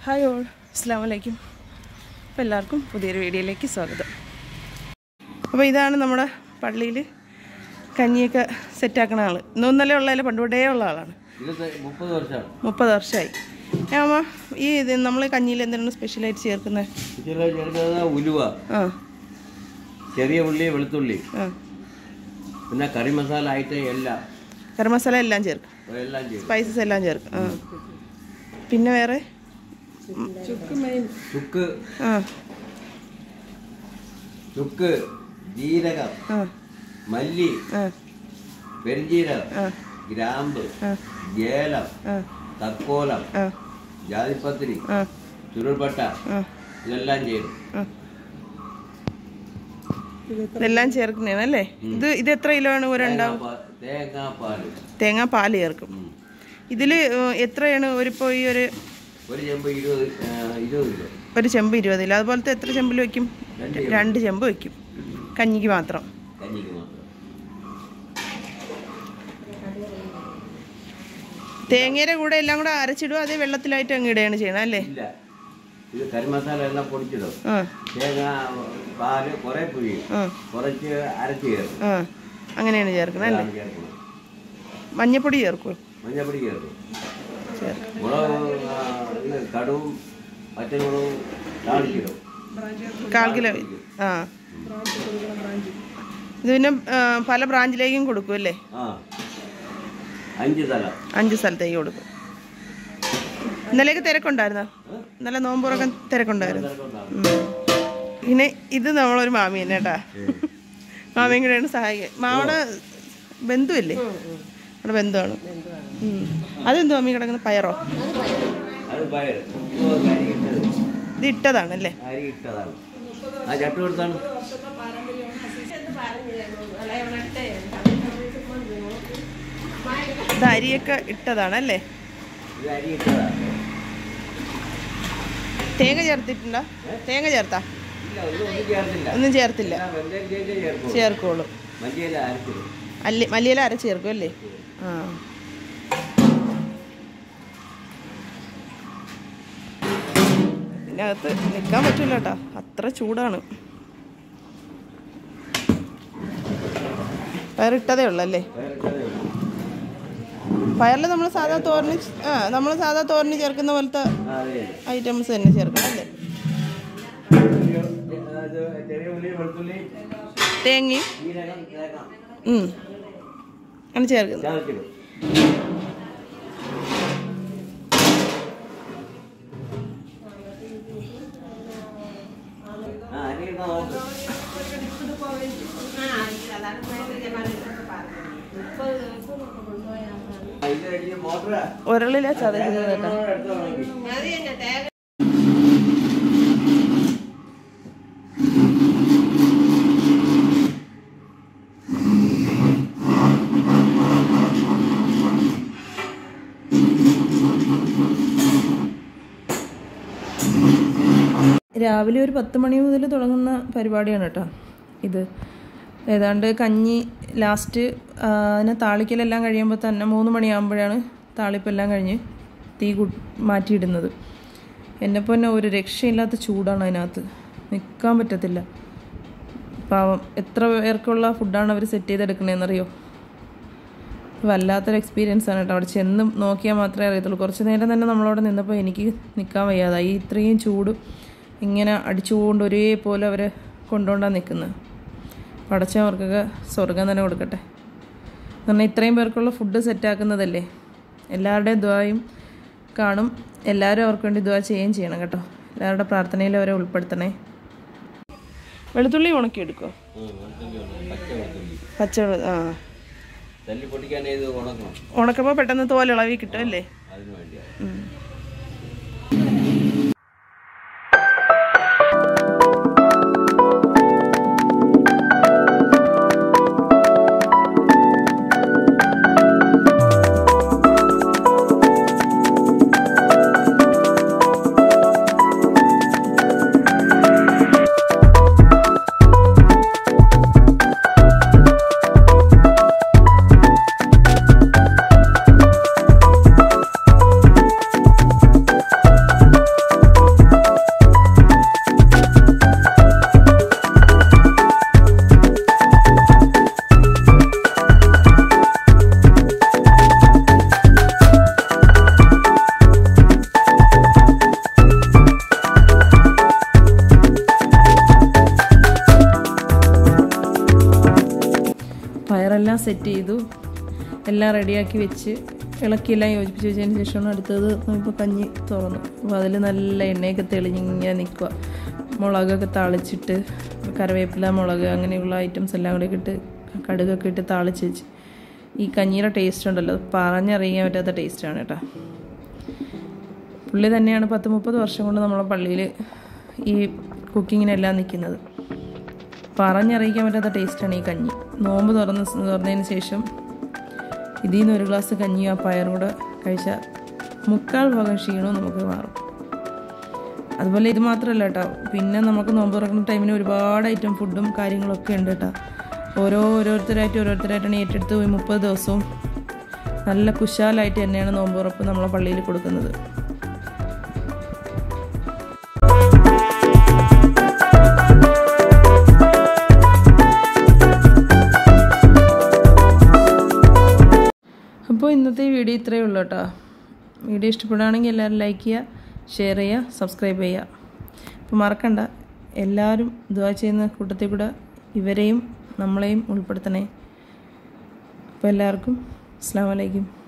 Hi all അസ്സാം വലൈക്കും അപ്പോൾ എല്ലാവർക്കും പുതിയൊരു വീഡിയോയിലേക്ക് സ്വാഗതം അപ്പോൾ ഇതാണ് നമ്മുടെ പള്ളിയിൽ കഞ്ഞിയൊക്കെ സെറ്റാക്കണ ആൾ ഇന്നൊന്നല്ലേ ഉള്ളതല്ല പണ്ടുപണ്ടേ ഉള്ള ആളാണ് ഇത് മുപ്പത് വർഷമാണ് മുപ്പത് വർഷമായി ഏ അമ്മ ഈ ഇത് നമ്മൾ കഞ്ഞിയിൽ എന്താണ് സ്പെഷ്യലായിട്ട് ചേർക്കുന്നത് ഇതില് ചേർക്കുന്നത് ഉലുവ ആ ചെറിയ ഉള്ളി വെളുത്തുള്ളി ആ പിന്നെ കറി മസാല ആയിട്ട് എല്ലാം ഗരം മസാല എല്ലാം ചേർക്കും എല്ലാം ചെയ്യും സ്പൈസസ് എല്ലാം ചേർക്കും ആ പിന്നെ വേറെ ചുക്ക് ആ ചുക്ക് ജീരകം ആ മല്ലി ആ പെരുംജീരകം ആ ഗ്രാമ്പ് ആ ഏലം ആ തക്കോലം ആ ജാതിപ്പത്തിരി ആ ചുരുൾപ്പട്ട ആ ഇതെല്ലാം ചെയ്യും ആ. ഇതെല്ലാം ചേർക്കുന്നതാണ് അല്ലേ ഇത് ഇത് എത്ര കിലോ ആണ് ഒരെണ്ണം തേങ്ങാപ്പാല് തേങ്ങാ പാല് ചേർക്കും ഉം. ഇതിൽ എത്രയാണ് ഒരു ഇപ്പോൾ ഈ ഒരു ഒരു ചെമ്പ് ഇരുപത് ആ, ഇരുപത് കിലോ ഒരു ചെമ്പ് ഇരുപത് കിലോ അതുപോലത്തെ എത്ര ചെമ്പിൽ വെക്കും രണ്ട് രണ്ട് ചെമ്പ് വെക്കും കഞ്ഞിക്ക് മാത്രം കഞ്ഞിക്ക് മാത്രം തേങ്ങയുടെ കൂടെ എല്ലാം കൂടെ അരച്ചിടുക അതേ വെള്ളത്തിലായിട്ട് അങ്ങ് ഇടുകയാണ് ചെയ്യണം അല്ലേ ഇല്ല ഇത് കറി മസാല എല്ലാം പൊടിച്ചിടും ആ തേങ്ങ പാല് കുറെ പുഴിയും ആ കുറച്ച് അരച്ച് ചേർക്കും ആ അങ്ങനെയാണ് ചേർക്കണം അല്ലേ അതാണ് ചേർക്കുന്നത് മഞ്ഞപ്പൊടി ചേർക്കുമോ മഞ്ഞപ്പൊടി ചേർക്കും ചേർക്കും മുളക് ആ, ഇത് കടുവും പച്ചമുളകും താളിച്ചിടും കാൽ കിലോ ആ ഇത് പിന്നെ ആ, പല ബ്രാഞ്ചിലേക്കും കൊടുക്കും അല്ലേ ആ അഞ്ച് തല അഞ്ച് സ്ഥലത്തേക്ക് കൊടുക്കും ഇന്നലെയൊക്കെ തിരക്കുണ്ടായിരുന്നോ ഇന്നലെ നോമ്പുറക്കം തിരക്കുണ്ടായിരുന്നു ഉം. പിന്നെ ഇത് നമ്മളൊരു മാമി തന്നെ കേട്ടാ മാമിയും കൂടെയാണ് സഹായിക്കുക മാവിടെ ബന്ധുവല്ലേ അവിടെ ബന്ധുവാണ് ഉം. അതെന്തോ മാമി കിടക്കുന്ന പയറോ അത് പയർ ഇത് അരി ഇട്ടത് ഇത് ഇട്ടതാണല്ലേ അരി ഇട്ടതാണ് ആ ചട്ടു കൊടുത്താണ് ഇത് അരിയൊക്കെ ഇട്ടതാണല്ലേ ഇത് അരി ഇട്ടതാണ് തേങ്ങ ചേർത്തിട്ടുണ്ടോ തേങ്ങ ചേർത്താ ഇല്ല ഒന്നും ഒന്നും ചേർത്തില്ല ഒന്നും ചേർത്തില്ല എല്ലാം വെന്തതിന് ശേഷം ചേർക്കും ചേർക്കുള്ളൂ മഞ്ചയില അരച്ചിടും അല്ലി മല്ലിയില അരച്ച് ചേർക്കും അല്ലേ ആ ഇതിനകത്ത് നിൽക്കാൻ പറ്റില്ല കേട്ടോ അത്ര ചൂടാണ് പയറിട്ടതേ ഉള്ളല്ലേ പയറിട്ടതേ ഉള്ളൂ. പയറിൽ നമ്മൾ സാധാ തോരന് ച്- ആ നമ്മൾ സാധാ തോരന് ചേർക്കുന്ന പോലത്തെ ആ, അതെ ഐറ്റംസ് തന്നെ ചേർക്കണം അല്ലേ അത് ചെറിയ ഉള്ളി വെളുത്തുള്ളി തേങ്ങയും ജീരകം തേങ്ങ ഉം. ആണ് ചേർക്കുന്നത് ചതച്ചിടും ആ അരി ഇട്ടാ നോക്ക് ആ, ഇത് അടിച്ച് മോട്ടറാ ഉരളിലെ ചതക്കുന്നത് കേട്ടോ എടുത്തോ നോക്കി. രാവിലെ ഒരു പത്ത് മണി മുതൽ തുടങ്ങുന്ന പരിപാടിയാണ് കേട്ടോ ഇത് ഏതാണ്ട് കഞ്ഞി ലാസ്റ്റ് ആ, അതിനെ താളിക്കലെല്ലാം കഴിയുമ്പോൾ തന്നെ മൂന്ന് മണിയാകുമ്പോഴാണ് താളിപ്പെല്ലാം കഴിഞ്ഞ് തീ കു മാറ്റിയിടുന്നത് എന്നെ പൊന്നെ ഒരു രക്ഷയില്ലാത്ത ചൂടാണ് അതിനകത്ത് നിൽക്കാൻ പറ്റത്തില്ല പാവം എത്ര പേർക്കുള്ള ഫുഡാണ് അവർ സെറ്റ് ചെയ്തെടുക്കണേന്നറിയോ വല്ലാത്തൊരു എക്സ്പീരിയൻസ് ആണ് കേട്ടോ അവിടെ ചെന്ന് നോക്കിയാൽ മാത്രമേ അറിയത്തുള്ളൂ കുറച്ച് നേരം തന്നെ നമ്മളവിടെ നിന്നപ്പോൾ എനിക്ക് നിൽക്കാൻ വയ്യാതായി ഈ ഇത്രയും ചൂട് ഇങ്ങനെ അടിച്ചുകൊണ്ട് ഒരേപോലെ അവർ കൊണ്ടുകൊണ്ടാണ് നിൽക്കുന്നത് പടച്ചവർക്കൊക്കെ സ്വർഗം തന്നെ കൊടുക്കട്ടെ എന്ന് പറഞ്ഞാൽ ഇത്രയും പേർക്കുള്ള ഫുഡ് സെറ്റാക്കുന്നതല്ലേ എല്ലാവരുടെയും ദ്വായും കാണും എല്ലാവരും അവർക്ക് വേണ്ടി ദ്വാ ചെയ്യുകയും ചെയ്യണം കേട്ടോ എല്ലാവരുടെ പ്രാർത്ഥനയിൽ അവരെ ഉൾപ്പെടുത്തണേ വെളുത്തുള്ളി ഉണക്കി എടുക്കുമോ ഉം, വെളുത്തുള്ളി ഉണ്ട്. പച്ച വെളുത്തുള്ളി പച്ച ആ തല്ലി പൊട്ടിക്കാൻ ഇത് ഉണക്കണം ഉണക്കുമ്പോൾ പെട്ടെന്ന് തോൽ ഇളവി കിട്ടും അല്ലേ അതിന് വേണ്ടിയാണ് ഉം. എല്ലാം സെറ്റ് ചെയ്തു എല്ലാം റെഡിയാക്കി വെച്ച് ഇളക്കിയെല്ലാം യോജിപ്പിച്ച് വെച്ചതിന് ശേഷമാണ് അടുത്തത് ഇപ്പോൾ കഞ്ഞി തുറന്നു അപ്പോൾ അതിൽ നല്ല എണ്ണയൊക്കെ തെളിഞ്ഞിങ്ങനെ നിൽക്കുക മുളകൊക്കെ താളിച്ചിട്ട് കറിവേപ്പില മുളക് അങ്ങനെയുള്ള ഐറ്റംസ് എല്ലാം കൂടെ ഇട്ട് കടുകൊക്കെ ഇട്ട് താളിച്ച് വെച്ച് ഈ കഞ്ഞിയുടെ ടേസ്റ്റ് ഉണ്ടല്ലോ പറഞ്ഞറിയാൻ പറ്റാത്ത ടേസ്റ്റാണ് കേട്ടോ പുള്ളി തന്നെയാണ് പത്ത് മുപ്പത് വർഷം കൊണ്ട് നമ്മളെ പള്ളിയിൽ ഈ കുക്കിങ്ങിനെല്ലാം നിൽക്കുന്നത് പറഞ്ഞറിയിക്കാൻ പറ്റാത്ത ടേസ്റ്റാണ് ഈ കഞ്ഞി നോമ്പ് തുറന്ന് തുറന്നതിന് ശേഷം ഇതിൽ നിന്ന് ഒരു ഗ്ലാസ് കഞ്ഞിയും ആ പയറും കൂടെ കഴിച്ചാൽ മുക്കാൽ ഭാഗം ക്ഷീണവും നമുക്ക് മാറും അതുപോലെ ഇത് മാത്രമല്ല കേട്ടോ പിന്നെ നമുക്ക് നോമ്പ് തുറക്കുന്ന ടൈമിന് ഒരുപാട് ഐറ്റം ഫുഡും കാര്യങ്ങളൊക്കെ ഉണ്ട് കേട്ടോ ഓരോ ഓരോരുത്തരായിട്ട് ഓരോരുത്തരായിട്ടാണ് ഏറ്റെടുത്ത് പോയി മുപ്പത് ദിവസവും നല്ല കുശാലായിട്ട് തന്നെയാണ് നോമ്പ് തുറപ്പ് നമ്മളെ പള്ളിയിൽ കൊടുക്കുന്നത് അപ്പോൾ ഇന്നത്തെ വീഡിയോ ഇത്രയേ ഉള്ളൂ കേട്ടോ വീഡിയോ ഇഷ്ടപ്പെടുകയാണെങ്കിൽ എല്ലാവരും ലൈക്ക് ചെയ്യുക ഷെയർ ചെയ്യുക സബ്സ്ക്രൈബ് ചെയ്യുക അപ്പോൾ മറക്കണ്ട എല്ലാവരും ദുവാ ചെയ്യുന്ന കൂട്ടത്തിൽ കൂടെ ഇവരെയും നമ്മളെയും ഉൾപ്പെടുത്തണേ അപ്പോൾ എല്ലാവർക്കും അസ്സാം വലൈക്കും